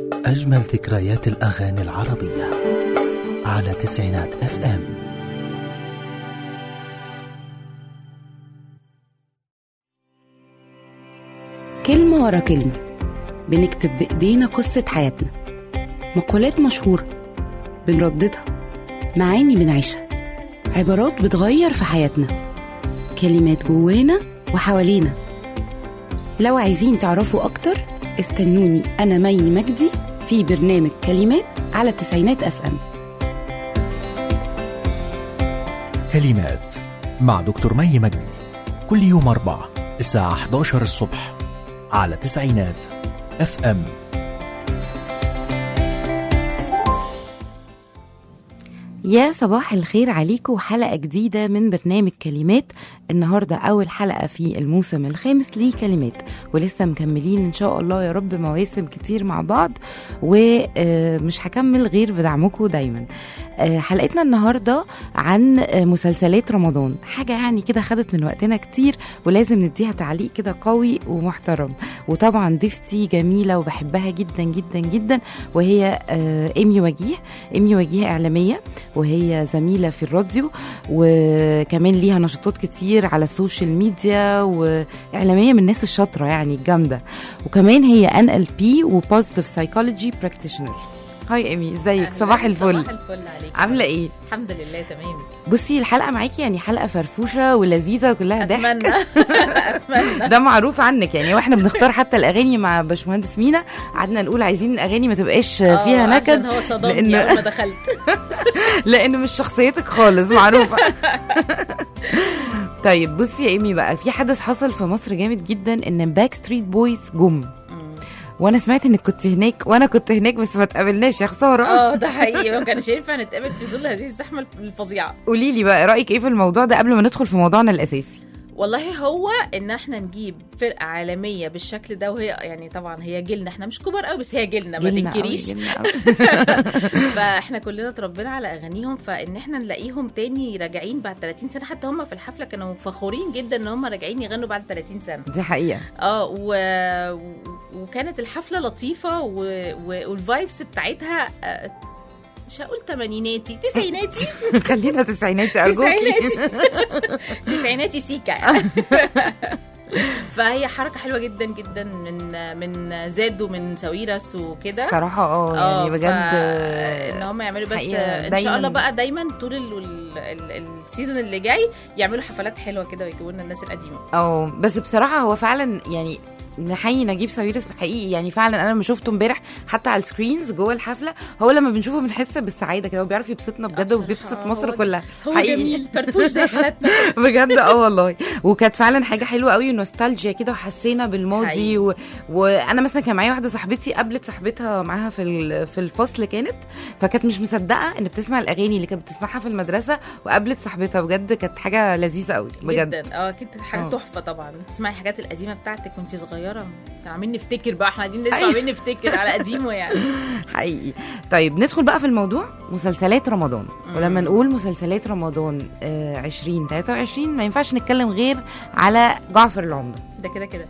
أجمل ذكريات الأغاني العربية على تسعينات اف ام كلمة ورا كلمة بنكتب بإيدينا قصة حياتنا مقولات مشهورة بنرددها معاني بنعيشها عبارات بتغير في حياتنا كلمات جوانا وحوالينا لو عايزين تعرفوا أكتر استنوني أنا مي مجدي في برنامج كلمات على تسعينات أف أم كلمات مع دكتور مي مجدي كل يوم أربعة الساعة 11 الصبح على تسعينات اف ام يا صباح الخير عليكم حلقة جديدة من برنامج كلمات النهاردة أول حلقة في الموسم الخامس لكلمات ولسه مكملين إن شاء الله يا رب مواسم كتير مع بعض ومش هكمل غير بدعمكم دايما آه، حلقتنا النهاردة عن آه، مسلسلات رمضان حاجة يعني كده خدت من وقتنا كتير ولازم نديها تعليق كده قوي ومحترم وطبعا ضيفتي جميلة وبحبها جدا جدا جدا وهي آه، إيمي وجيه إيمي وجيه إعلامية وهي زميلة في الراديو وكمان ليها نشاطات كتير على السوشيال ميديا وإعلامية من الناس الشاطرة يعني الجامدة وكمان هي ان ال بي وبوزيتيف سايكولوجي براكتيشنر هاي ايمي ازيك صباح الفل صباح الفل عليك عامله ايه الحمد لله تمام بصي الحلقه معاكي يعني حلقه فرفوشه ولذيذه وكلها ضحك اتمنى اتمنى ده معروف عنك يعني واحنا بنختار حتى الاغاني مع باشمهندس مينا قعدنا نقول عايزين اغاني ما تبقاش فيها آه، نكد عشان هو صدمني لأن- اول ما دخلت لانه مش شخصيتك خالص معروفه طيب بصي يا ايمي بقى في حدث حصل في مصر جامد جدا ان باك ستريت بويز جم وانا سمعت انك كنت هناك وانا كنت هناك بس ما تقابلناش يا خساره اه ده حقيقي ما كانش ينفع نتقابل في ظل هذه الزحمه الفظيعه قولي لي بقى رايك ايه في الموضوع ده قبل ما ندخل في موضوعنا الاساسي والله هو ان احنا نجيب فرقه عالميه بالشكل ده وهي يعني طبعا هي جيلنا احنا مش كبار قوي بس هي جيلنا ما جيلنا قوي، تنكريش جيلنا قوي. فاحنا كلنا اتربينا على اغانيهم فان احنا نلاقيهم تاني راجعين بعد 30 سنه حتى هم في الحفله كانوا فخورين جدا ان هم راجعين يغنوا بعد 30 سنه دي حقيقه اه و... وكانت الحفله لطيفه و... و... والفايبس بتاعتها آه، مش هقول تمانيناتي تسعيناتي خلينا تسعيناتي ارجوكي تسعيناتي تسعيناتي سيكا يعني فهي حركه حلوه جدا جدا من من زاد ومن ساويرس وكده صراحه اه يعني بجد ان هم يعملوا بس حقيقة ان دايماً- شاء الله بقى دايما طول ال- ال- ال- السيزون اللي جاي يعملوا حفلات حلوه كده ويجيبوا لنا الناس القديمه اه بس بصراحه هو فعلا يعني نحيي نجيب ساويرس حقيقي يعني فعلا انا لما شفته امبارح حتى على السكرينز جوه الحفله هو لما بنشوفه بنحس بالسعاده كده وبيعرف يبسطنا بجد بصراحة وبيبسط آه، مصر هو- كلها هو حقيقي. جميل فرفوش زي حالاتنا بجد اه والله وكانت فعلا حاجه حلوه قوي نوستالجيا كده وحسينا بالماضي حقيقي. و... وانا مثلا كان معايا واحده صاحبتي قابلت صاحبتها معاها في ال... في الفصل كانت فكانت مش مصدقه ان بتسمع الاغاني اللي كانت بتسمعها في المدرسه وقابلت صاحبتها بجد كانت حاجه لذيذه قوي بجد جدا اه اكيد حاجه آه. تحفه طبعا تسمعي الحاجات القديمه بتاعتك وانت صغيره كان عاملين نفتكر بقى احنا قاعدين لسه أيوة. عاملين نفتكر على قديمه يعني حقيقي طيب ندخل بقى في الموضوع مسلسلات رمضان ولما نقول مسلسلات رمضان آه 20 23 ما ينفعش نتكلم غير على جعفر العمده ده كده كده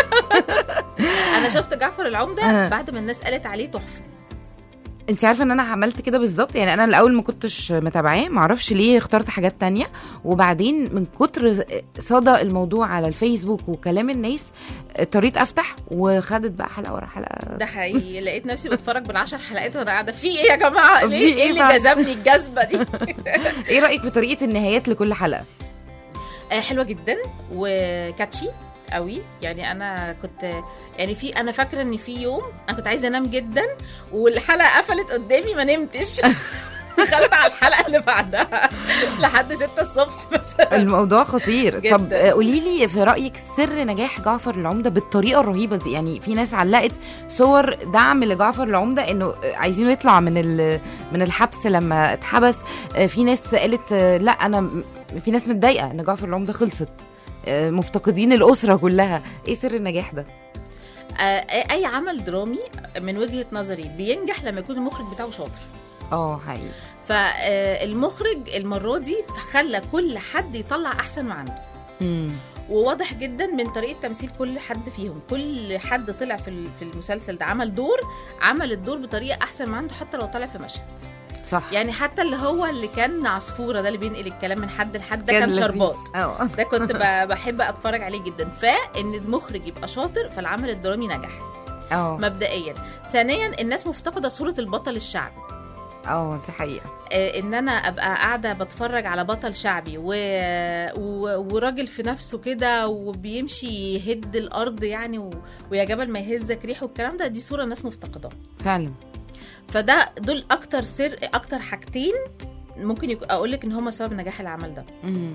انا شفت جعفر العمده آه. بعد ما الناس قالت عليه تحفه انت عارفه ان انا عملت كده بالظبط يعني انا الاول ما كنتش متابعاه ما اعرفش ليه اخترت حاجات تانية وبعدين من كتر صدى الموضوع على الفيسبوك وكلام الناس اضطريت افتح وخدت بقى حلقه ورا حلقه ده حقيقي لقيت نفسي بتفرج بالعشر حلقات وانا قاعده في ايه يا جماعه في ليه إيه ايه اللي بقى؟ جذبني الجذبه دي ايه رايك في طريقه النهايات لكل حلقه آه، حلوه جدا وكاتشي قوي يعني انا كنت يعني في انا فاكره ان في يوم انا كنت عايزه انام جدا والحلقه قفلت قدامي ما نمتش دخلت على الحلقه اللي بعدها لحد 6 الصبح مثلا الموضوع خطير جداً. طب قولي لي في رايك سر نجاح جعفر العمده بالطريقه الرهيبه دي يعني في ناس علقت صور دعم لجعفر العمده انه عايزينه يطلع من ال- من الحبس لما اتحبس في ناس قالت لا انا م- في ناس متضايقه ان جعفر العمده خلصت مفتقدين الاسره كلها ايه سر النجاح ده آه، اي عمل درامي من وجهه نظري بينجح لما يكون المخرج بتاعه شاطر اه حقيقي فالمخرج المره دي خلى كل حد يطلع احسن ما عنده مم. وواضح جدا من طريقه تمثيل كل حد فيهم كل حد طلع في ال- في المسلسل ده عمل دور عمل الدور بطريقه احسن ما عنده حتى لو طلع في مشهد صح يعني حتى اللي هو اللي كان عصفوره ده اللي بينقل الكلام من حد لحد ده كان لذيذ. شربات اه ده كنت ب- بحب اتفرج عليه جدا فان المخرج يبقى شاطر فالعمل الدرامي نجح اه مبدئيا ثانيا الناس مفتقده صوره البطل الشعبي اه دي حقيقه آه، ان انا ابقى قاعده بتفرج على بطل شعبي و... و... وراجل في نفسه كده وبيمشي يهد الارض يعني و... ويا جبل ما يهزك ريح والكلام ده دي صوره الناس مفتقداها فعلا فده دول اكتر سر اكتر حاجتين ممكن يك... اقول لك ان هم سبب نجاح العمل ده مم.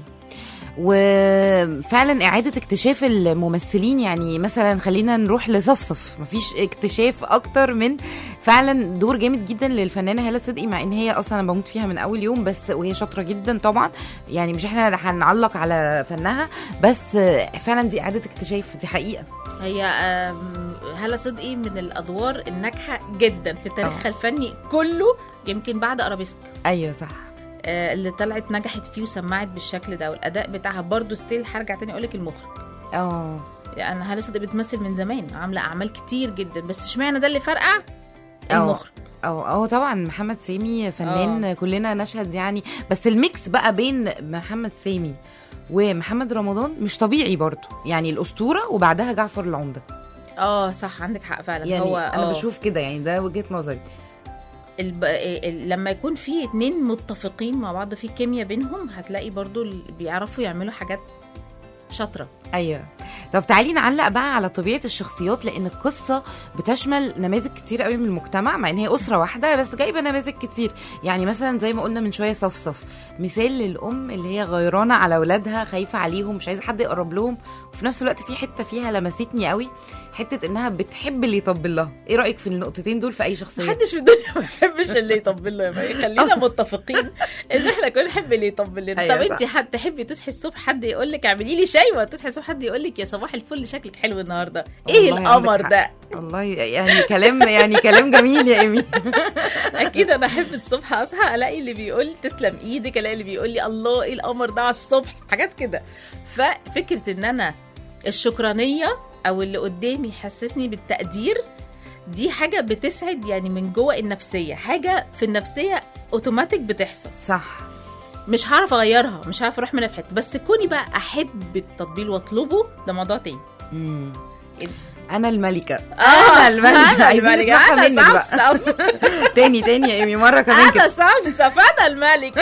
وفعلا إعادة اكتشاف الممثلين يعني مثلا خلينا نروح لصفصف مفيش اكتشاف أكتر من فعلا دور جامد جدا للفنانة هالة صدقي مع إن هي أصلا أنا بموت فيها من أول يوم بس وهي شاطرة جدا طبعا يعني مش إحنا اللي هنعلق على فنها بس فعلا دي إعادة اكتشاف دي حقيقة هي آم، هالة صدقي من الادوار الناجحه جدا في تاريخها آه. الفني كله يمكن بعد ارابيسك أيوه صح آه، اللي طلعت نجحت فيه وسمعت بالشكل ده والاداء بتاعها برضو ستيل هرجع تاني اقول لك المخرج اه يعني هالة صدقي بتمثل من زمان عامله اعمال كتير جدا بس اشمعنى ده اللي فرقع أه. المخرج اه اه طبعا محمد سامي فنان أوه. كلنا نشهد يعني بس الميكس بقى بين محمد سامي ومحمد رمضان مش طبيعي برضه يعني الاسطوره وبعدها جعفر العمده اه صح عندك حق فعلا يعني هو انا آه. بشوف كده يعني ده وجهه نظري الب... ال- لما يكون في اتنين متفقين مع بعض في كيمياء بينهم هتلاقي برضو ال- بيعرفوا يعملوا حاجات شاطره ايوه طب تعالي نعلق بقى على طبيعه الشخصيات لان القصه بتشمل نماذج كتير قوي من المجتمع مع ان هي اسره واحده بس جايبه نماذج كتير يعني مثلا زي ما قلنا من شويه صفصف مثال للام اللي هي غيرانه على اولادها خايفه عليهم مش عايزه حد يقرب لهم وفي نفس الوقت في حته فيها لمستني قوي حته انها بتحب اللي يطبل لها ايه رايك في النقطتين دول في اي شخصيه محدش في الدنيا ما يحبش اللي يطبل له يا مي. خلينا متفقين ان احنا كلنا نحب اللي يطبل لنا أيوة طب صح. انت حد تحبي تصحي الصبح حد يقول لك اعملي لي شاي ولا تصحي الصبح حد يقول لك يا صباح الفل شكلك حلو النهارده ايه والله القمر عندك حق. ده والله يعني كلام يعني كلام جميل يا ايمي اكيد انا احب الصبح اصحى الاقي اللي بيقول تسلم ايدك الاقي اللي بيقول لي الله ايه القمر ده على الصبح حاجات كده ففكره ان انا الشكرانيه او اللي قدامي يحسسني بالتقدير دي حاجه بتسعد يعني من جوه النفسيه حاجه في النفسيه اوتوماتيك بتحصل صح مش هعرف اغيرها مش هعرف اروح منها في حته بس كوني بقى احب التطبيل واطلبه ده موضوع تاني مم. إيه؟ انا الملكه انا الملكه انا عايزين الملكة. نسمعها انا منك بقى صفصف تاني تاني يا ايمي مره كمان انا كده صفصف انا الملكه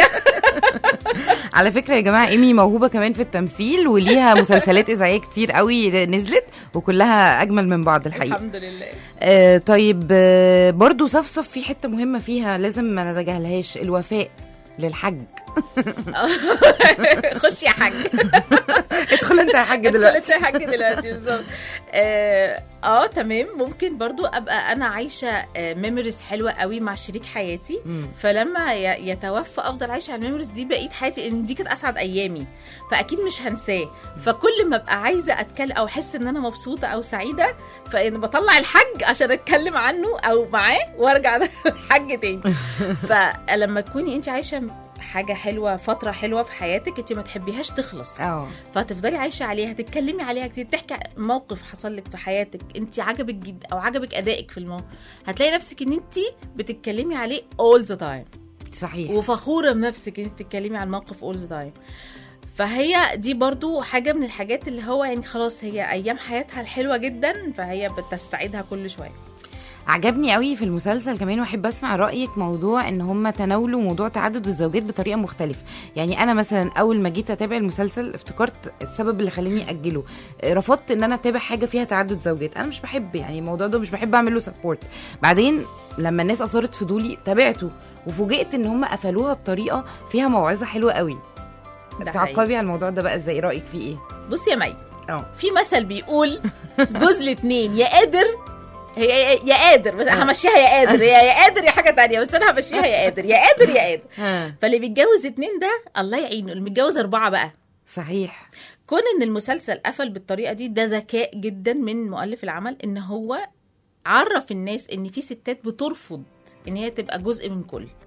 على فكره يا جماعه ايمي موهوبه كمان في التمثيل وليها مسلسلات اذاعيه كتير قوي نزلت وكلها اجمل من بعض الحقيقه الحمد لله آه طيب آه برضو صفصف في حته مهمه فيها لازم ما نتجاهلهاش الوفاء للحج خش يا حاج ادخل انت يا حاج ادخل دلوقتي انت يا حاج دلوقتي بالظبط اه آه، تمام ممكن برضو ابقى انا عايشه ميموريز حلوه قوي مع شريك حياتي مم. فلما ي- يتوفى افضل عايشه على الميموريز دي بقيت حياتي ان دي كانت اسعد ايامي فاكيد مش هنساه فكل ما ابقى عايزه اتكلم او احس ان انا مبسوطه او سعيده فانا بطلع الحج عشان اتكلم عنه او معاه وارجع الحج تاني فلما تكوني انت عايشه حاجه حلوه فتره حلوه في حياتك انت ما تحبيهاش تخلص اه فهتفضلي عايشه عليها تتكلمي عليها كتير تحكي موقف حصل لك في حياتك انت عجبك جدا او عجبك ادائك في الموقف هتلاقي نفسك ان انت بتتكلمي عليه all the time صحيح وفخوره بنفسك ان انت تتكلمي عن موقف all the time فهي دي برضو حاجه من الحاجات اللي هو يعني خلاص هي ايام حياتها الحلوه جدا فهي بتستعيدها كل شويه عجبني قوي في المسلسل كمان واحب اسمع رايك موضوع ان هم تناولوا موضوع تعدد الزوجات بطريقه مختلفه يعني انا مثلا اول ما جيت اتابع المسلسل افتكرت السبب اللي خلاني اجله رفضت ان انا اتابع حاجه فيها تعدد زوجات انا مش بحب يعني الموضوع ده مش بحب اعمل له سبورت بعدين لما الناس اثارت فضولي تابعته وفوجئت ان هم قفلوها بطريقه فيها موعظه حلوه قوي ده تعقبي على الموضوع ده بقى ازاي رايك فيه ايه بصي يا مي اه في مثل بيقول جوز الاتنين يا قادر هي يا- يا قادر بس همشيها يا قادر يا يا قادر يا حاجه تانية بس انا همشيها يا قادر يا قادر يا قادر ها فاللي بيتجوز اتنين ده الله يعينه اللي متجوز اربعه بقى صحيح كون ان المسلسل قفل بالطريقه دي ده ذكاء جدا من مؤلف العمل ان هو عرف الناس ان في ستات بترفض ان هي تبقى جزء من كل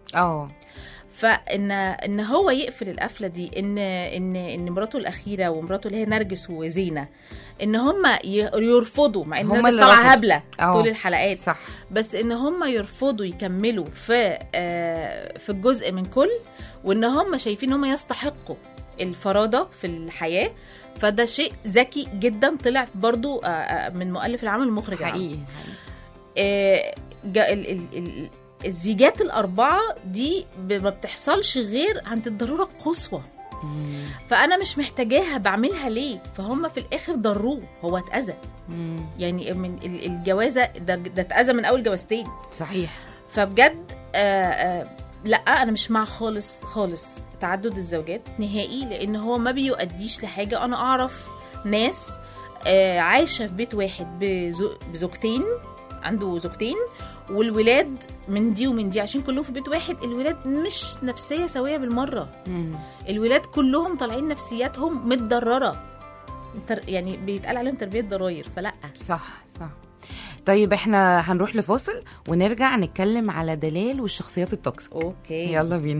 اه فان ان هو يقفل القفله دي ان ان ان مراته الاخيره ومراته اللي هي نرجس وزينه ان هم يرفضوا مع ان هما نرجس اللي طالعه رفضوا. هبله اه. طول الحلقات صح بس ان هم يرفضوا يكملوا في آه، في الجزء من كل وان هم شايفين ان هم يستحقوا الفرادة في الحياة فده شيء ذكي جدا طلع برضو آه، آه، من مؤلف العمل المخرج العام. حقيقي آه، جا- ال- ال- ال- الزيجات الأربعة دي ب- ما بتحصلش غير عند الضرورة القصوى مم. فأنا مش محتاجاها بعملها ليه فهم في الآخر ضروه هو اتأذى مم. يعني من ال- الجوازة ده ده اتأذى من أول جوازتين صحيح فبجد آه آه لا انا مش مع خالص خالص تعدد الزوجات نهائي لان هو ما بيؤديش لحاجه انا اعرف ناس آه عايشه في بيت واحد بزو بزوجتين عنده زوجتين والولاد من دي ومن دي عشان كلهم في بيت واحد الولاد مش نفسيه سويه بالمره مم. الولاد كلهم طالعين نفسياتهم متضرره تر- يعني بيتقال عليهم تربيه ضراير فلا صح صح طيب احنا هنروح لفاصل ونرجع نتكلم على دلال والشخصيات التوكسيك اوكي يلا بينا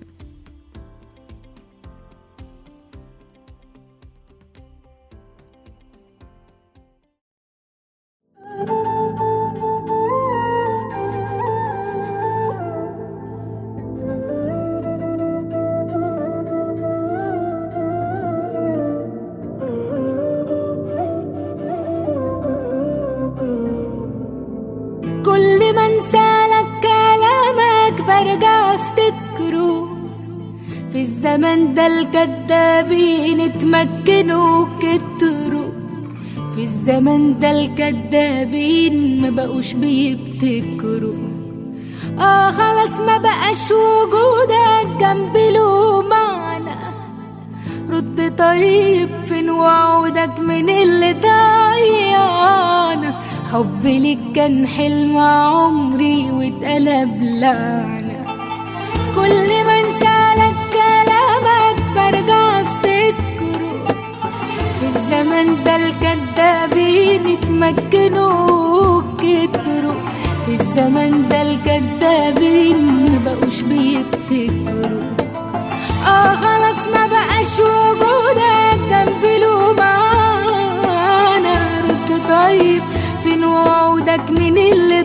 كل ما انسالك كلامك برجع افتكره في الزمن ده الكدابين اتمكنوا كتروا في الزمن ده الكدابين ما بقوش بيبتكروا اه خلاص ما بقاش وجودك جنبي له معنى رد طيب فين وعودك من اللي ضيعنا حبي ليك كان حلم عمري واتقلب لعنة كل ما انسالك كلامك برجع افتكره في الزمن ده الكدابين اتمكنوا كتروا في الزمن ده الكدابين مبقوش بيبتكروا اه خلاص ما بقاش وجودك جنبي له معانا رد طيب فين وعودك من اللي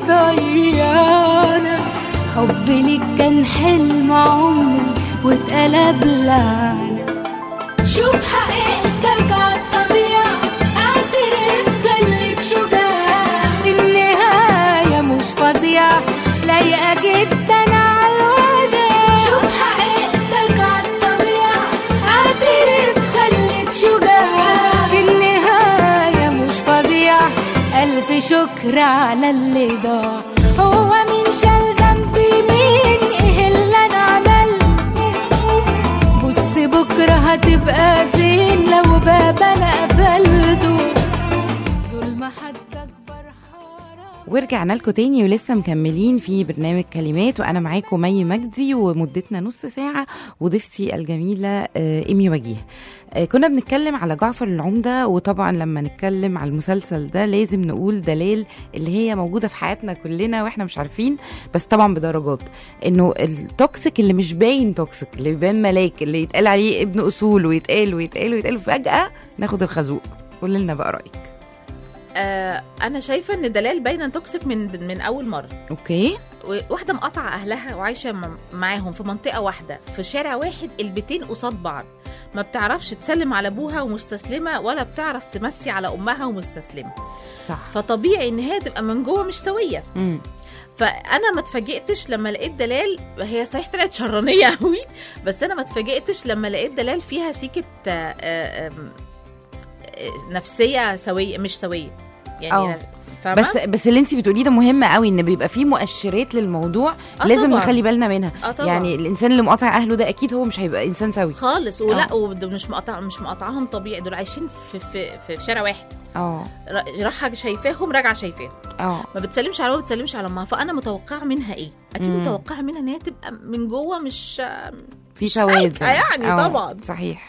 ضيعنا حبي ليك كان حلم عمري واتقلب لعنة شوف حقيقتك عالطبيعة اعترف خليك شجاع النهاية مش فظيعة لايقة جدا عالوداع شوف حقيقتك عالطبيعة اعترف خليك شجاع النهاية مش فظيعة ألف شكر على اللي ضاع هو مين شال ذنبي مين ايه اللي انا عملته بص بكرة هتبقى فين لو باب انا قفلته ظلم حد اكبر حرام ورجعنا لكم تاني ولسه مكملين في برنامج كلمات وانا معاكم مي مجدي ومدتنا نص ساعه وضيفتي الجميله آه، ايمي وجيه آه، كنا بنتكلم على جعفر العمده وطبعا لما نتكلم على المسلسل ده لازم نقول دلال اللي هي موجوده في حياتنا كلنا واحنا مش عارفين بس طبعا بدرجات انه التوكسيك اللي مش باين توكسيك اللي بيبان ملاك اللي يتقال عليه ابن اصول ويتقال ويتقال ويتقال فجاه ناخد الخازوق قول لنا بقى رايك آه انا شايفه ان دلال باينه توكسيك من من اول مره اوكي واحده مقاطعه اهلها وعايشه م- معاهم في منطقه واحده في شارع واحد البيتين قصاد بعض ما بتعرفش تسلم على ابوها ومستسلمه ولا بتعرف تمسي على امها ومستسلمه صح فطبيعي ان هي تبقى من جوه مش سويه امم فانا ما اتفاجئتش لما لقيت دلال هي صحيح طلعت شرانيه قوي بس انا ما اتفاجئتش لما لقيت دلال فيها سيكه آه، آه، آم، آه، نفسيه سويه مش سويه يعني أه. فاهمه بس بس اللي انت بتقوليه ده مهم قوي ان بيبقى فيه مؤشرات للموضوع آه لازم طبعاً. نخلي بالنا منها اه طبعا يعني الانسان اللي مقاطع اهله ده اكيد هو مش هيبقى انسان سوي خالص ولا آه. ودول مش مقاطع مش مقاطعهم طبيعي دول عايشين في في في شارع واحد اه ر- رايحه شايفاهم راجعه شايفاهم اه ما بتسلمش على ما بتسلمش على امها فانا متوقعه منها ايه اكيد مم. متوقعه منها ان هي تبقى من جوه مش في مش سواد سايكة يعني آه، طبعا. صحيح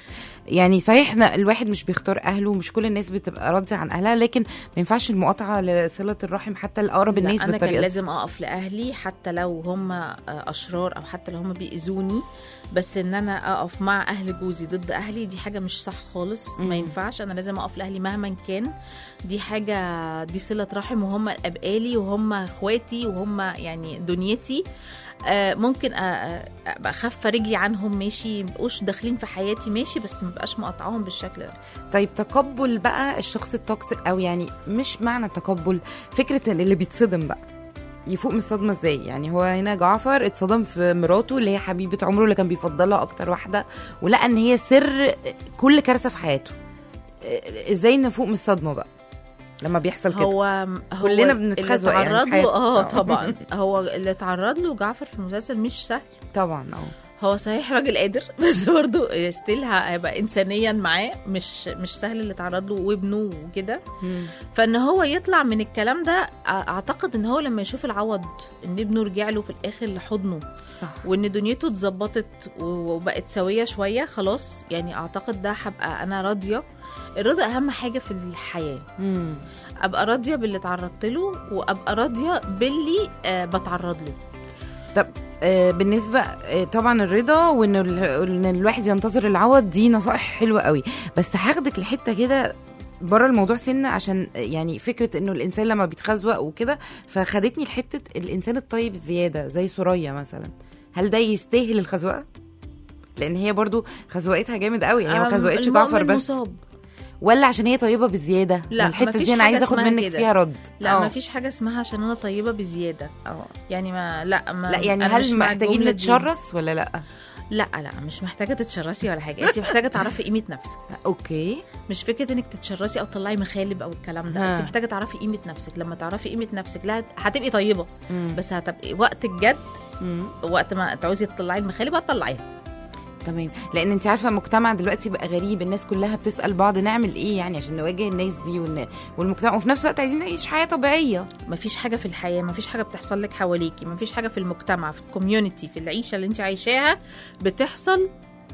يعني صحيح إحنا الواحد مش بيختار اهله مش كل الناس بتبقى راضيه عن اهلها لكن ما ينفعش المقاطعه لصله الرحم حتى لاقرب لا، الناس انا كان بالطريقه دي. لازم اقف لاهلي حتى لو هم اشرار او حتى لو هم بيأذوني بس ان انا اقف مع اهل جوزي ضد اهلي دي حاجه مش صح خالص مم. ما ينفعش انا لازم اقف لاهلي مهما كان دي حاجه دي صله رحم وهم ابقالي وهم اخواتي وهم يعني دنيتي آه، ممكن أ- أ- ابقى خافه رجلي عنهم ماشي مبقوش داخلين في حياتي ماشي بس مبقاش مقاطعاهم بالشكل ده طيب تقبل بقى الشخص التوكسيك او يعني مش معنى تقبل فكره ان اللي بيتصدم بقى يفوق من الصدمه ازاي يعني هو هنا جعفر اتصدم في مراته اللي هي حبيبه عمره اللي كان بيفضلها اكتر واحده ولقى ان هي سر كل كارثه في حياته إيه- ازاي نفوق من الصدمه بقى لما بيحصل كده هو هو كلنا اللي بنتخزوق يعني في اتعرض له حياتنا. اه آه. طبعا هو اللي اتعرض له جعفر في المسلسل مش سهل طبعا اه هو صحيح راجل قادر بس برضه ستيل هيبقى انسانيا معاه مش مش سهل اللي اتعرض له وابنه وكده فان هو يطلع من الكلام ده أ- اعتقد ان هو لما يشوف العوض ان ابنه رجع له في الاخر لحضنه صح وان دنيته اتظبطت و- وبقت سويه شويه خلاص يعني اعتقد ده هبقى انا راضيه الرضا اهم حاجه في الحياه مم. ابقى راضيه باللي اتعرضت له وابقى راضيه باللي آه بتعرض له آه، بالنسبه آه، طبعا الرضا وان ال- ان الواحد ينتظر العوض دي نصائح حلوه قوي بس هاخدك لحته كده بره الموضوع سنة عشان آه، يعني فكرة انه الانسان لما بيتخزوق وكده فخدتني لحتة الانسان الطيب زيادة زي سوريا مثلا هل ده يستاهل الخزوقة؟ لان هي برضو خزوقتها جامد قوي هي ما أم- خزوقتش المؤمن جعفر بس مصاب. ولا عشان هي طيبة بزيادة لا، ما الحتة مفيش دي انا حاجة عايزة اخد اسمها منك كده. فيها رد لا آه. ما فيش حاجه اسمها عشان انا طيبه بزياده آه. يعني ما لا ما لا يعني أنا مش هل مع محتاجين الجملة دي. نتشرس ولا لا؟ لا لا مش محتاجه تتشرسي ولا حاجه انت محتاجه تعرفي قيمه نفسك اوكي مش فكره انك تتشرسي او تطلعي مخالب او الكلام ده ها. انت محتاجه تعرفي قيمه نفسك لما تعرفي قيمه نفسك لا هتبقي طيبه مم. بس هتبقي وقت الجد مم. وقت ما تعوزي تطلعي المخالب هتطلعيها تمام لان انت عارفه المجتمع دلوقتي بقى غريب الناس كلها بتسال بعض نعمل ايه يعني عشان نواجه الناس دي ون... والمجتمع وفي نفس الوقت عايزين نعيش حياه طبيعيه مفيش حاجه في الحياه مفيش حاجه بتحصل لك حواليكي مفيش حاجه في المجتمع في الكوميونتي في العيشه اللي انت عايشاها بتحصل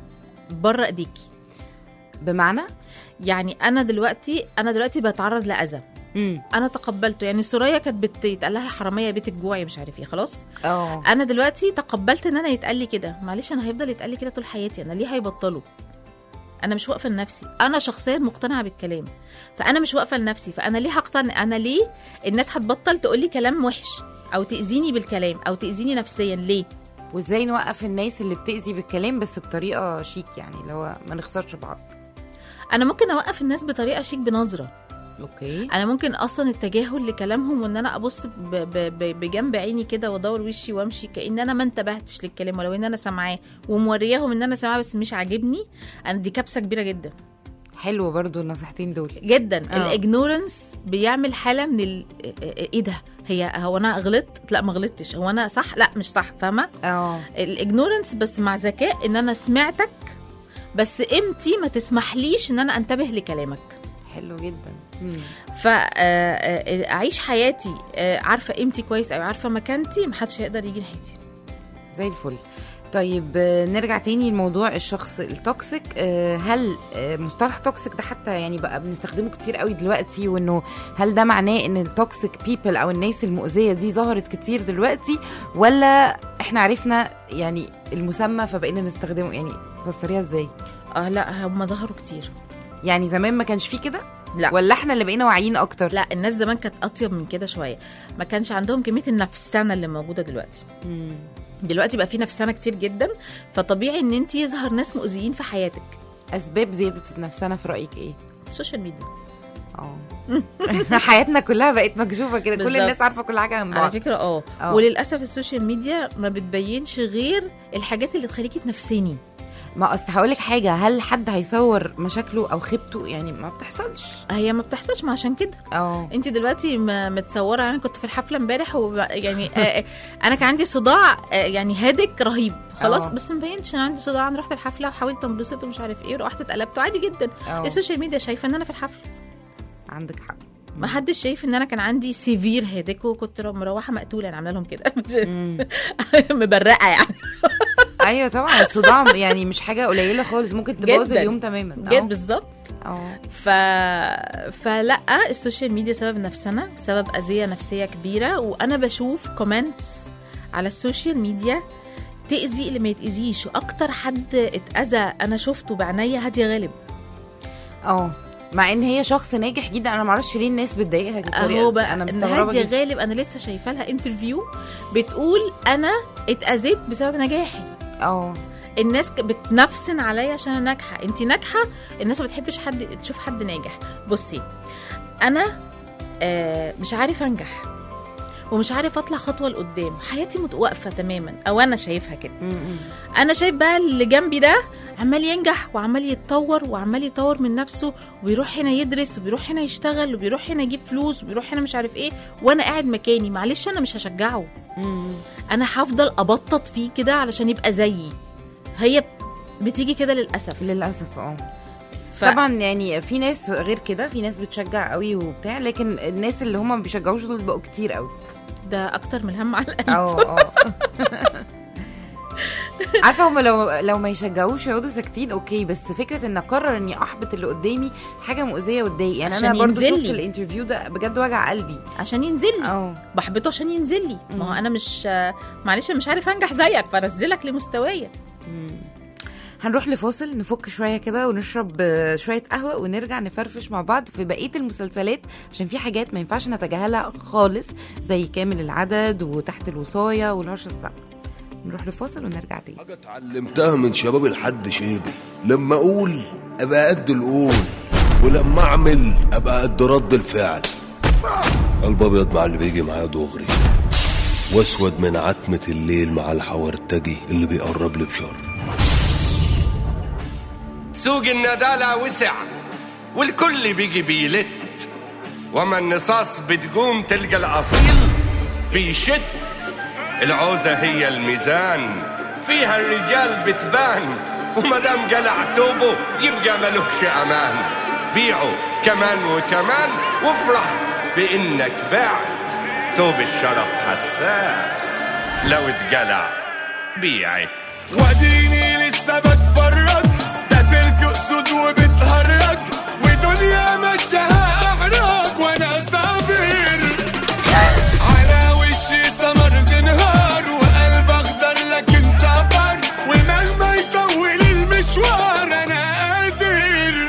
بره ايديكي بمعنى يعني انا دلوقتي انا دلوقتي بتعرض لاذى امم انا تقبلته يعني سوريا كانت بت- يتقال لها حراميه بيتك جوعي مش عارف ايه خلاص اه انا دلوقتي تقبلت ان انا يتقال لي كده معلش انا هيفضل يتقال لي كده طول حياتي انا ليه هيبطلوا انا مش واقفه لنفسي انا شخصيا مقتنعه بالكلام فانا مش واقفه لنفسي فانا ليه هقتنع انا ليه الناس هتبطل تقول لي كلام وحش او تاذيني بالكلام او تاذيني نفسيا ليه وازاي نوقف الناس اللي بتاذي بالكلام بس بطريقه شيك يعني اللي هو ما نخسرش بعض انا ممكن اوقف الناس بطريقه شيك بنظره اوكي انا ممكن اصلا التجاهل لكلامهم وان انا ابص ب- ب- ب- بجنب عيني كده وادور وشي وامشي كان انا ما انتبهتش للكلام ولو ان انا سامعاه ومورياهم ان انا سامعاه بس مش عاجبني انا دي كبسه كبيره جدا حلو برضو النصيحتين دول جدا آه. الاجنورنس بيعمل حاله من ال... ايه ده هي هو انا غلطت لا ما غلطتش هو انا صح لا مش صح فاهمه اه الاجنورنس بس مع ذكاء ان انا سمعتك بس قيمتي ما تسمحليش ان انا انتبه لكلامك حلو جدا مم. فاعيش حياتي آه، عارفه قيمتي كويس او عارفه مكانتي محدش هيقدر يجي ناحيتي زي الفل طيب آه، نرجع تاني لموضوع الشخص التوكسيك آه، هل آه، مصطلح توكسيك ده حتى يعني بقى بنستخدمه كتير قوي دلوقتي وانه هل ده معناه ان التوكسيك بيبل او الناس المؤذيه دي ظهرت كتير دلوقتي ولا احنا عرفنا يعني المسمى فبقينا نستخدمه يعني تفسريها ازاي اه لا هم ظهروا كتير يعني زمان ما كانش فيه كده لا ولا احنا اللي بقينا واعيين اكتر لا الناس زمان كانت اطيب من كده شويه ما كانش عندهم كميه النفسنه اللي موجوده دلوقتي مم. دلوقتي بقى في نفسنه كتير جدا فطبيعي ان انت يظهر ناس مؤذيين في حياتك اسباب زياده النفسانه في رايك ايه السوشيال ميديا اه حياتنا كلها بقت مكشوفه كده كل بالظبط. الناس عارفه كل حاجه من على بعض فكره اه آه. وللاسف السوشيال ميديا ما بتبينش غير الحاجات اللي تخليكي تنفسيني ما اصل هقول لك حاجه هل حد هيصور مشاكله او خيبته يعني ما بتحصلش هي ما بتحصلش ما عشان كده اه انت دلوقتي م- متصوره انا كنت في الحفله امبارح وب... يعني آه، آه، انا كان عندي صداع آه، يعني هادك رهيب خلاص اه. بس ما بينتش انا عندي صداع انا رحت الحفله وحاولت انبسط ومش عارف ايه ورحت اتقلبت عادي جدا اه السوشيال ميديا شايفه ان انا في الحفله عندك حق ما حدش شايف ان انا كان عندي سيفير هيدك وكنت رو- مروحه مقتوله انا عامله لهم كده مم. مبرقه يعني ايوه طبعا الصداع يعني مش حاجه قليله خالص ممكن تبوظ جداً. اليوم تماما جد اه بالظبط اه ف... فلا السوشيال ميديا سبب نفسنا سبب اذيه نفسيه كبيره وانا بشوف كومنتس على السوشيال ميديا تاذي اللي ما يتاذيش واكتر حد اتاذى انا شفته بعينيا هاديه غالب اه مع ان هي شخص ناجح جدا انا معرفش ليه الناس بتضايقها بالطريقه اهو دي. بقى انا إن مستغربه هاديه جدا غالب انا لسه شايفه لها انترفيو بتقول انا اتاذيت بسبب نجاحي اه الناس ك- بتنفسن عليا عشان انا ناجحه انت ناجحه الناس ما بتحبش حد تشوف حد ناجح بصي انا آه مش عارف انجح ومش عارف اطلع خطوه لقدام حياتي مت- واقفه تماما او انا شايفها كده م- م. انا شايف بقى اللي جنبي ده عمال ينجح وعمال يتطور وعمال يطور من نفسه وبيروح هنا يدرس وبيروح هنا يشتغل وبيروح هنا يجيب فلوس وبيروح هنا مش عارف ايه وانا قاعد مكاني معلش انا مش هشجعه م- انا هفضل ابطط فيه كده علشان يبقى زيي هي بتيجي كده للاسف للاسف اه ف... طبعا يعني في ناس غير كده في ناس بتشجع قوي وبتاع لكن الناس اللي هم ما بيشجعوش دول بقوا كتير قوي ده اكتر من الهم على القلب اه اه عارفه هم لو لو ما يشجعوش يقعدوا ساكتين اوكي بس فكره ان اقرر اني احبط اللي قدامي حاجه مؤذيه وتضايق يعني انا عشان برضو ينزل شفت لي. الانترفيو ده بجد وجع قلبي عشان ينزل لي اه بحبطه عشان ينزل لي ما هو مم. انا مش معلش أنا مش عارف انجح زيك فانزلك لمستوايا هنروح لفاصل نفك شويه كده ونشرب آه، شويه قهوه ونرجع نفرفش مع بعض في بقيه المسلسلات عشان في حاجات ما ينفعش نتجاهلها خالص زي كامل العدد وتحت الوصايه والهرشه السبع نروح لفاصل ونرجع تاني حاجة اتعلمتها من شباب الحد شيبي لما اقول ابقى قد القول ولما اعمل ابقى قد رد الفعل قلب ابيض مع اللي بيجي معايا دغري واسود من عتمة الليل مع الحورتجي اللي بيقرب لي بشر سوق الندالة وسع والكل بيجي بيلت وما النصاص بتقوم تلقى الأصيل بيشت العوزة هي الميزان فيها الرجال بتبان ومدام قلع توبه يبقى ملكش أمان بيعه كمان وكمان وافرح بإنك بعت توب الشرف حساس لو اتقلع بيعت واديني لسه بتفرج ده سلك اسود وبتهرج ودنيا مشاها احرج وانا صابر على وشي سمر زنهار وقلب اخضر لكن سفر ومهما يطول المشوار انا قادر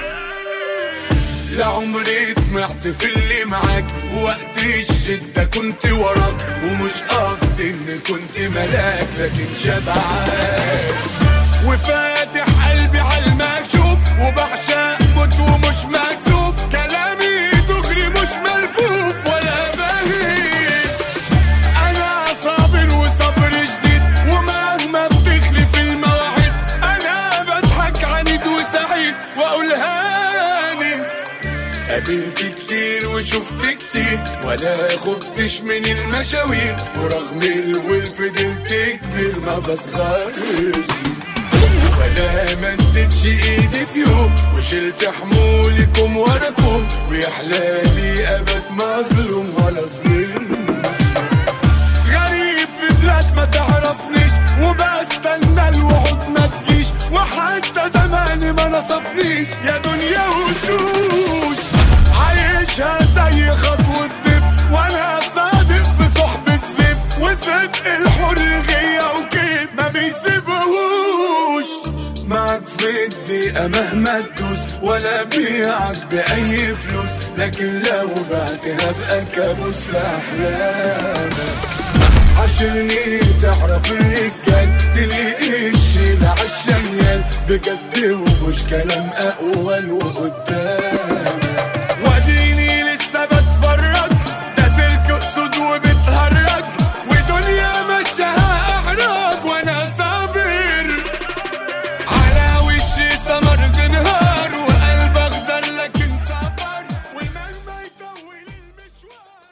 لعمري طمعت في اللي معاك وقت الشدة كنت وراك ومش قصدي ان كنت ملاك لكن شبعان وفاتح قلبي على المكشوف وبعشق موت ومش مكسوف كلامي دغري مش ملفوف ولا بهيج انا صابر وصبر جديد ومهما بتخلف المواعيد انا بضحك عنيد وسعيد واقول هانت قابلت كتير وشفت كتير ولا خفتش من المشاوير ورغم الول فضلت كبير ما بصغرش ولا مدتش ايدي في يوم وشلت حمولكم وراكم ويا حلالي ابد مظلوم ولا ظلم غريب في بلاد ما تعرفنيش وبستنى الوعود ما تجيش وحتى زماني ما نصبنيش يا دنيا وشوش عايشها زي خطوة دب وانا صادق في صحبة زب وصدق الحرية وكيف ما بيسيبهوش معك في الدقيقة مهما تدوس ولا بيعك بأي فلوس لكن لو بعتها بقى كابوس لأحلامك عشرني تعرف الرجال تلاقي الشيل عالشيال بجد ومش كلام اقوال وقدامك واديني لسه بتفرج ده سلك اسود وبتهرج ودنيا مشاها احرج وانا صابر على وشي سمر زنهار وقلب اخضر لكن سفر ومهما يطول المشوار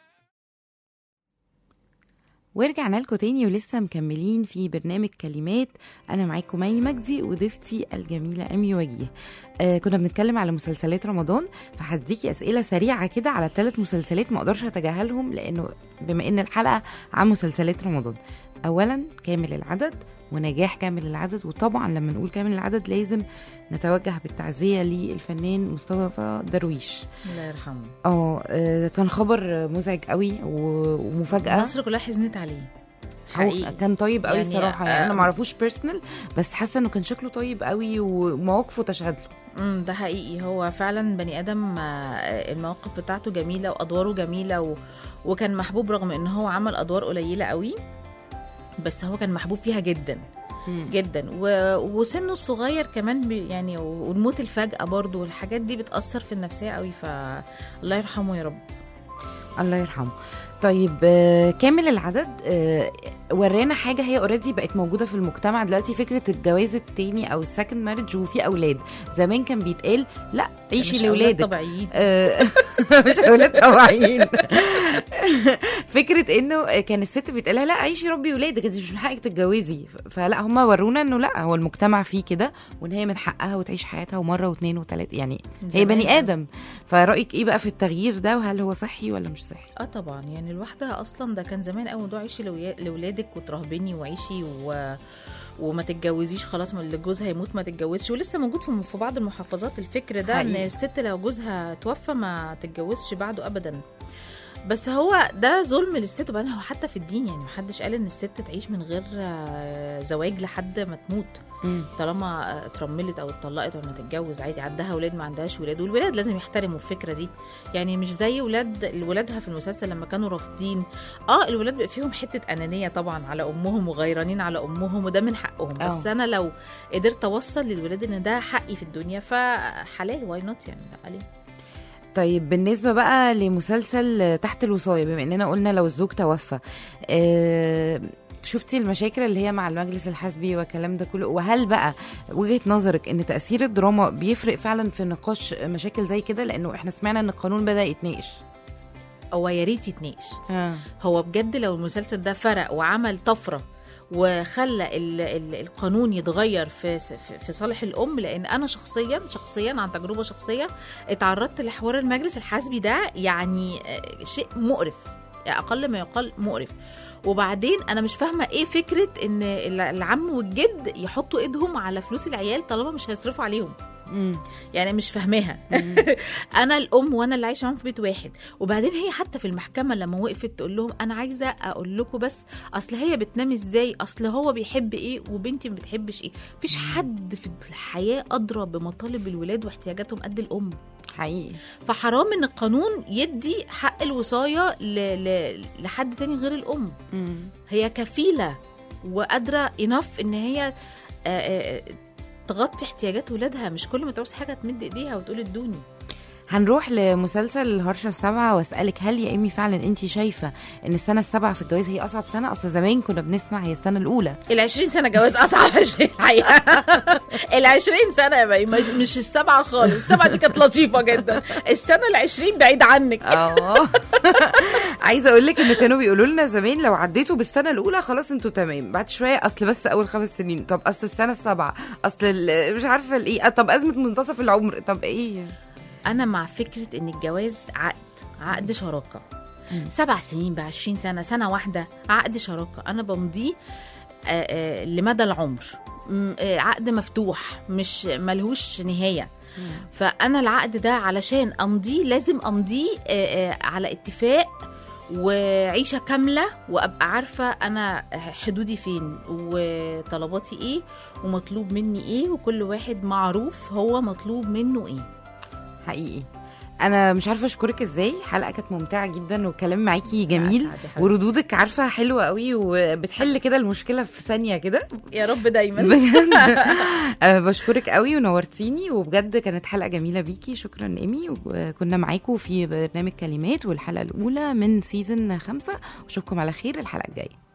ورجعنا لكم تاني ولسه مكملين في برنامج كلمات انا معاكم مي مجدي وضيفتي الجميله امي وجيه آه كنا بنتكلم على مسلسلات رمضان فهديكي اسئله سريعه كده على ثلاث مسلسلات ما اقدرش اتجاهلهم لانه بما ان الحلقه عن مسلسلات رمضان اولا كامل العدد ونجاح كامل العدد وطبعا لما نقول كامل العدد لازم نتوجه بالتعزيه للفنان مصطفى درويش الله يرحمه اه آه، كان خبر مزعج قوي و- ومفاجاه مصر كلها حزنت عليه هو حقيقي كان طيب قوي يعني، الصراحه يعني انا آه، ما اعرفوش بيرسونال بس حاسه انه كان شكله طيب قوي ومواقفه تشهد له امم ده حقيقي هو فعلا بني ادم آه، المواقف بتاعته جميله وادواره جميله و... وكان محبوب رغم ان هو عمل ادوار قليله قوي بس هو كان محبوب فيها جدا جدا و... وسنه الصغير كمان بي... يعني والموت الفجأة برضو والحاجات دي بتأثر في النفسية قوي فالله يرحمه يا رب الله يرحمه طيب آه، كامل العدد آه، ورانا حاجه هي اوريدي بقت موجوده في المجتمع دلوقتي فكره الجواز التاني او السكند مارج وفي اولاد زمان كان بيتقال لا عيشي مش أولاد لاولادك طبيعيين آه، مش اولاد طبيعيين فكره انه كان الست بيتقالها لا عيشي ربي ولادك انت مش من حقك تتجوزي فلا هم ورونا انه لا هو المجتمع فيه كده وان هي من حقها وتعيش حياتها ومره واثنين وثلاثه يعني هي زمان بني يعني. ادم فرايك ايه بقى في التغيير ده وهل هو صحي ولا مش صحي اه طبعا يعني الواحده اصلا ده كان زمان قوي موضوع عيشي لويا- لاولادك وترهبني وعيشي و... وما تتجوزيش خلاص ما اللي جوزها يموت ما تتجوزش ولسه موجود في في بعض المحافظات الفكر ده ان حقيقي. الست لو جوزها توفى ما تتجوزش بعده ابدا بس هو ده ظلم للست وبعدين هو حتى في الدين يعني محدش قال ان الست تعيش من غير آه، زواج لحد ما تموت طالما آه، اترملت او اتطلقت ولا ما تتجوز عادي عندها ولاد ما عندهاش ولاد والولاد لازم يحترموا الفكره دي يعني مش زي ولاد ولادها في المسلسل لما كانوا رافضين اه الولاد بيبقى فيهم حته انانيه طبعا على امهم وغيرانين على امهم وده من حقهم بس آه. انا لو قدرت اوصل للولاد ان ده حقي في الدنيا فحلال واي نوت يعني لا ليه طيب بالنسبة بقى لمسلسل تحت الوصاية بما اننا قلنا لو الزوج توفى آه شفتي المشاكل اللي هي مع المجلس الحزبي والكلام ده كله وهل بقى وجهة نظرك ان تأثير الدراما بيفرق فعلا في نقاش مشاكل زي كده لانه احنا سمعنا ان القانون بدأ يتناقش هو يا ريت يتناقش آه. هو بجد لو المسلسل ده فرق وعمل طفره وخلى ال ال القانون يتغير في في- في صالح الام لان انا شخصيا شخصيا عن تجربه شخصيه اتعرضت لحوار المجلس الحزبي ده يعني آه، شيء مقرف اقل ما يقال مقرف وبعدين انا مش فاهمه ايه فكره ان ال- العم والجد يحطوا ايدهم على فلوس العيال طالما مش هيصرفوا عليهم مم. يعني مش فاهماها انا الام وانا اللي عايشه معاهم في بيت واحد وبعدين هي حتى في المحكمه لما وقفت تقول لهم انا عايزه اقول لكم بس اصل هي بتنام ازاي اصل هو بيحب ايه وبنتي ما بتحبش ايه مفيش حد في الحياه ادرى بمطالب الولاد واحتياجاتهم قد الام حقيقي فحرام ان القانون يدي حق الوصايه ل... ل... لحد تاني غير الام مم. هي كفيله وقادره انف ان هي آه، آه، تغطي احتياجات ولادها مش كل ما تعوز حاجه تمد ايديها وتقول ادوني هنروح لمسلسل الهرشة السبعة واسألك هل يا إيمي فعلا أنت شايفة إن السنة السابعة في الجواز هي أصعب سنة أصل زمان كنا بنسمع هي السنة الأولى ال 20 سنه جواز اصعب شيء الحقيقه ال 20 سنه يا بقى مش, مش السبعه خالص السبعه دي كانت لطيفه جدا السنه ال 20 بعيد عنك اه عايزه اقول لك ان كانوا بيقولوا لنا زمان لو عديتوا بالسنه الاولى خلاص انتوا تمام بعد شويه اصل بس اول خمس سنين طب اصل السنه السابعه اصل ال- مش عارفه الايه طب ازمه منتصف العمر طب ايه انا مع فكره ان الجواز عقد عقد شراكه سبع سنين ب 20 سنه سنه واحده عقد شراكه انا بمضيه آه، آه، لمدى العمر م- آه، عقد مفتوح مش ملهوش نهايه فانا العقد ده علشان امضيه لازم امضيه آه، آه، على اتفاق وعيشه كامله وابقى عارفه انا حدودي فين وطلباتي ايه ومطلوب مني ايه وكل واحد معروف هو مطلوب منه ايه حقيقي انا مش عارفه اشكرك ازاي حلقه كانت ممتعه جدا والكلام معاكي جميل أسعد يا حبيبتي. وردودك عارفه حلوه قوي وبتحل كده المشكله في ثانيه كده يا رب دايما بجد أه بشكرك قوي ونورتيني وبجد كانت حلقه جميله بيكي شكرا ايمي وكنا معاكم في برنامج كلمات والحلقه الاولى من سيزون خمسة واشوفكم على خير الحلقه الجايه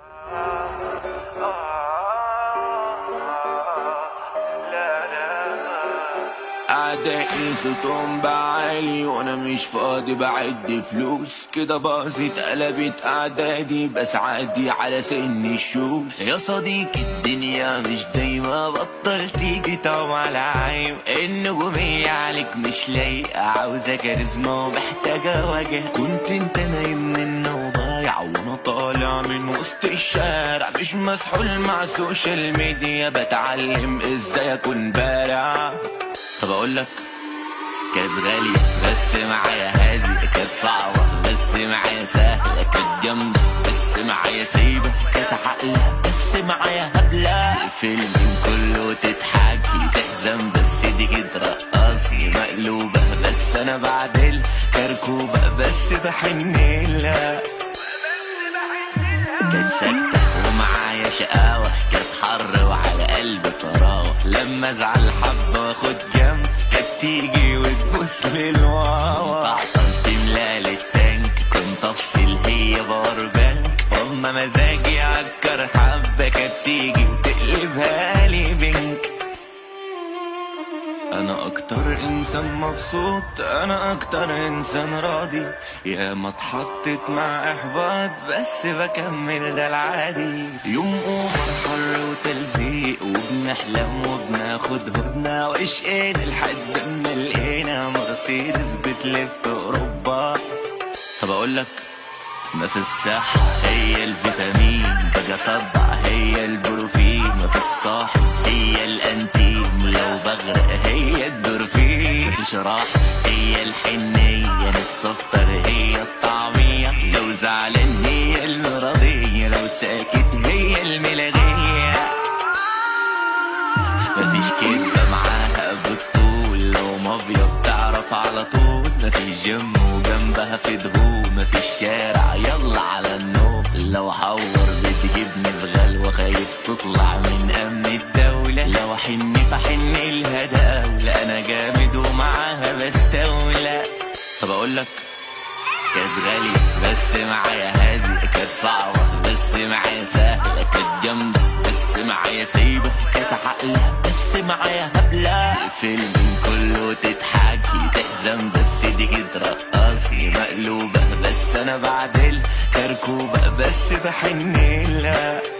أعدائي صوتهم بعالي وأنا مش فاضي بعد فلوس كده باظت قلبت أعدادي بس عادي على سن الشوز يا صديقي الدنيا مش دايما بطل تيجي طعم على عيب النجومية عليك مش لايقة عاوزة كاريزما ومحتاجة وجه كنت انت نايم من وضايع وانا طالع من وسط الشارع مش مسحول مع السوشيال ميديا بتعلم ازاي اكون بارع طب اقول لك كانت غالية بس معايا هادي كانت صعبة بس معايا سهلة كانت جامدة بس معايا سايبة كانت عقلة بس معايا هبلة الفيلم كله تضحكي تحزن بس دي كده رقصي مقلوبة بس انا بعدل كركوبة بس بحن لها كانت ساكتة ومعايا شقاوة كانت حر وعلى قلبي طراوة لما ازعل حبة واخد جنب كانت تيجي وتبوس للواوا عطلت ملال التانك كنت افصل هي باور بانك واما مزاجي عكر حبة كانت تيجي وتقلبها لي بنك انا اكتر انسان مبسوط انا اكتر انسان راضي يا ما اتحطت مع احباط بس بكمل ده العادي يوم اوفر حر وتلزيق وبنحلم وبناخد هدنة واشقينا لحد ما لقينا مرسيدس بتلف اوروبا طب اقول لك ما في الصحة هي الفيتامين باجي اصدع هي البروفين ما في الصاحب هي الانتيم لو بغرق هي الدورفين مفيش راحة هي الحنية نفسي افطر هي الطعمية لو زعلان هي المرضية لو ساكت هي الملغية مفيش كدبة معاها بالطول لو مافيا بتعرف على طول مفيش جيم وجنبها في دهون مفيش شارع يلا على النوم لو حور بتجيبني بغلوة خايف تطلع من أمن الدولة لو حن فحن لها دولة أنا جامد ومعاها بستولى طب أقول لك كانت غالية بس معايا هادي كانت صعبة بس معايا سهلة كانت جامدة بس معايا سايبة كانت عقلة بس معايا هبلة الفيلم كله تضحكي تحزن بس دي كده رقصي مقلوبة بس أنا بعدل كركوبة بس بحن لها